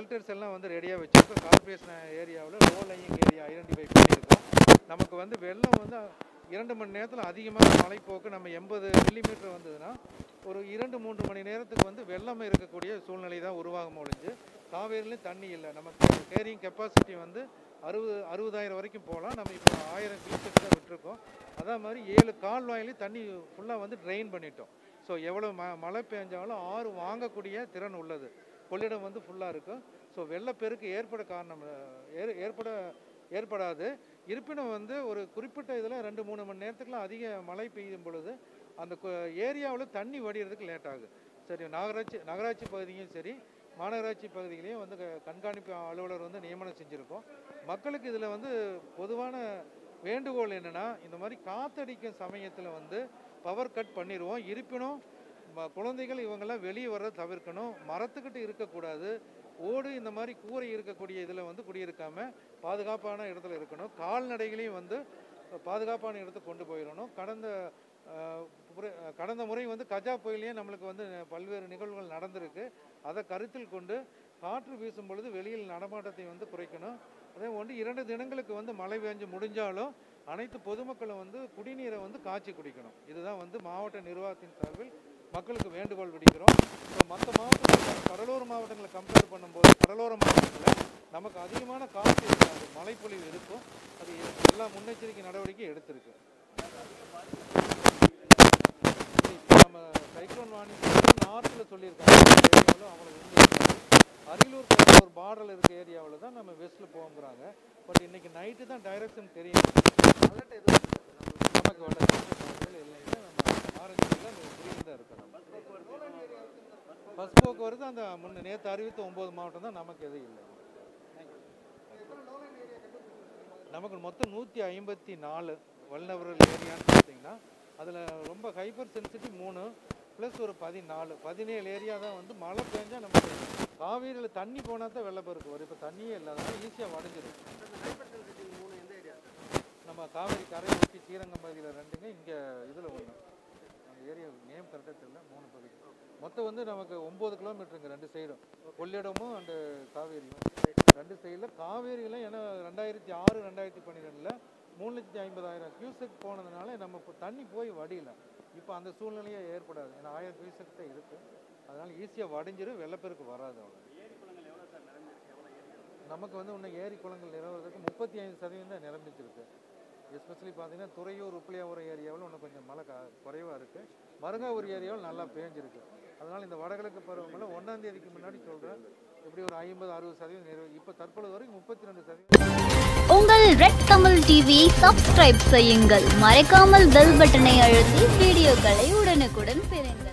shelters எல்லாம் வந்து ரெடியாக வச்சுருக்கோம் கார்பரேஷன் ஏரியாவில் லோ லையிங் ஏரியா ஐடென்டிஃபை பண்ணியிருக்கோம் நமக்கு வந்து வெள்ளம் வந்து இரண்டு மணி நேரத்தில் அதிகமாக மழைப்போக்கு நம்ம எண்பது மில்லிமீட்டர் வந்ததுன்னா ஒரு இரண்டு மூன்று மணி நேரத்துக்கு வந்து வெள்ளம் இருக்கக்கூடிய சூழ்நிலை தான் உருவாகும் ஒழிஞ்சு காவேரிலையும் தண்ணி இல்லை நமக்கு கேரிங் கெப்பாசிட்டி வந்து அறுபது அறுபதாயிரம் வரைக்கும் போகலாம் நம்ம இப்போ ஆயிரம் கியூசெக் தான் விட்டுருக்கோம் அதே மாதிரி ஏழு கால்வாயிலையும் தண்ணி ஃபுல்லாக வந்து ட்ரெயின் பண்ணிட்டோம் ஸோ எவ்வளோ ம மழை பெஞ்சாலும் ஆறு வாங்கக்கூடிய திறன் உள்ளது கொள்ளிடம் வந்து ஃபுல்லாக இருக்கும் ஸோ வெள்ளப்பெருக்கு ஏற்பட காரணம் அஹ், ஏற் ஏற்பட ஏற்படாது இருப்பினும் வந்து ஒரு குறிப்பிட்ட இதில் ரெண்டு மூணு மணி நேரத்துக்குலாம் அதிக மழை பெய்யும் பொழுது அந்த ஏரியாவில் தண்ணி வடிகிறதுக்கு லேட் ஆகுது சரி நகராட்சி நகராட்சி பகுதியும் சரி மாநகராட்சி பகுதிகளையும் வந்து க- கண்காணிப்பு அலுவலர் வந்து நியமனம் செஞ்சுருக்கோம் மக்களுக்கு இதில் வந்து பொதுவான வேண்டுகோள் என்னென்னா இந்த மாதிரி காத்தடிக்கும் சமயத்தில் வந்து பவர் கட் பண்ணிடுவோம் இருப்பினும் ம- குழந்தைகள் இவங்கெல்லாம் வெளியே வர்றதை தவிர்க்கணும் மரத்துக்கிட்ட இருக்கக்கூடாது ஓடு இந்த மாதிரி கூரை இருக்கக்கூடிய இதில் வந்து குடியிருக்காம பாதுகாப்பான இடத்துல இருக்கணும் கால்நடைகளையும் வந்து பாதுகாப்பான இடத்துக்கு கொண்டு போயிடணும் கடந்த அஹ், புர- அஹ், கடந்த முறை வந்து கஜா புயலையே நம்மளுக்கு வந்து பல்வேறு நிகழ்வுகள் நடந்திருக்கு அதை கருத்தில் கொண்டு காற்று வீசும் பொழுது வெளியில் நடமாட்டத்தை வந்து குறைக்கணும் அதே ஒன்று இரண்டு தினங்களுக்கு வந்து மழை பெஞ்சு முடிஞ்சாலும் அனைத்து பொதுமக்களும் வந்து குடிநீரை வந்து காய்ச்சி குடிக்கணும் இதுதான் வந்து மாவட்ட நிர்வாகத்தின் சார்பில் மக்களுக்கு வேண்டுகோள் விடுக்கிறோம் ஸோ மற்ற மாவட்டங்கள் கடலோர மாவட்டங்களை கம்பேர் பண்ணும்போது கடலோர மாவட்டங்களில் நமக்கு அதிகமான காற்று இருக்காது மழைப்பொழிவு இருக்கும் அது எல்லா முன்னெச்சரிக்கை நடவடிக்கை எடுத்திருக்கு இப்போ நம்ம சைக்ளோன் வார்னிங் நார்த்தில் சொல்லியிருக்காங்க ஏரியாவில் அவ்வளோ வந்து அரியலூர் கடலூர் பார்டரில் இருக்க ஏரியாவில் தான் நம்ம வெஸ்ட்டில் போங்கிறாங்க பட் இன்னைக்கு நைட்டு தான் டைரக்ஷன் தெரியும் அலர்ட் எதுவும் நமக்கு வர இல்லைன்னா நம்ம ஆரஞ்சில் அந்த கிரீன் தான் இருக்கு நம்ம பஸ் போக்குவரத்து அந்த முன்ன நேற்று அறிவித்த ஒம்பது மாவட்டம் தான் நமக்கு எதுவும் இல்லை நமக்கு மொத்தம் நூற்றி ஐம்பத்தி நாலு வல்னவரல் ஏரியான்னு பார்த்தீங்கன்னா அதில் ரொம்ப ஹைப்பர் சென்சிட்டிவ் மூணு ப்ளஸ் ஒரு பதினாலு பதினேழு ஏரியா தான் வந்து மழை பெஞ்சா நமக்கு காவேரியில் தண்ணி போனால் தான் வெள்ளப்பெருக்கு வரும் இப்போ தண்ணியே இல்லாதனால ஈஸியாக வடைஞ்சிடும் ஹைப்பர் சென்சிட்டிவ் மூணு எந்த ஏரியா நம்ம காவேரி கரையை ஒட்டி ஸ்ரீரங்கம் பகுதியில் ரெண்டுங்க இங்கே இதில் ஒன்று அந்த ஏரியா நேம் கரெக்டாக தெரியல மூணு பகுதி மொத்தம் வந்து நமக்கு ஒம்பது கிலோமீட்டருங்க ரெண்டு சைடும் கொள்ளிடமும் அண்டு காவேரியும் ரெண்டு சைடில் காவேரியில் ஏன்னா ரெண்டாயிரத்தி ஆறு ரெண்டாயிரத்தி பன்னிரெண்டில் மூணு லட்சத்தி ஐம்பதாயிரம் கியூசெக் போனதுனால நம்ம இப்போ தண்ணி போய் வடியல இப்போ அந்த சூழ்நிலையே ஏற்படாது ஏன்னா ஆயிரம் கியூசெக் தான் இருக்குது அதனால் ஈஸியாக வடிஞ்சிரும் வெள்ளப்பெருக்கு வராது அவ்வளோ நமக்கு வந்து இன்னும் ஏரி குளங்கள் நிலவுறதுக்கு முப்பத்தி ஐந்து சதவீதம் தான் நிரம்பிச்சிருக்கு எஸ்பெஷலி பார்த்தீங்கன்னா துறையூர் உப்பிலியாபுரம் ஏரியாவில் இன்னும் கொஞ்சம் மழை க குறைவாக இருக்குது மருங்காவூர் ஏரியாவில் நல்லா பேஞ்சிருக்கு அதனால் இந்த வடகிழக்கு பருவமழை ஒன்றாம் தேதிக்கு முன்னாடி சொல்கிறேன் எப்படி ஒரு ஐம்பது அறுபது சதவீதம் நிறைவு இப்போ தற்பொழுது வரைக்கும் முப்பத்தி ரெண்டு சதவீதம் உங்கள் ரெட் தமிழ் டிவியை சப்ஸ்கிரைப் செய்யுங்கள் மறக்காமல் பெல் பட்டனை அழுத்தி வீடியோக்களை உடனுக்குடன் பெறுங்கள்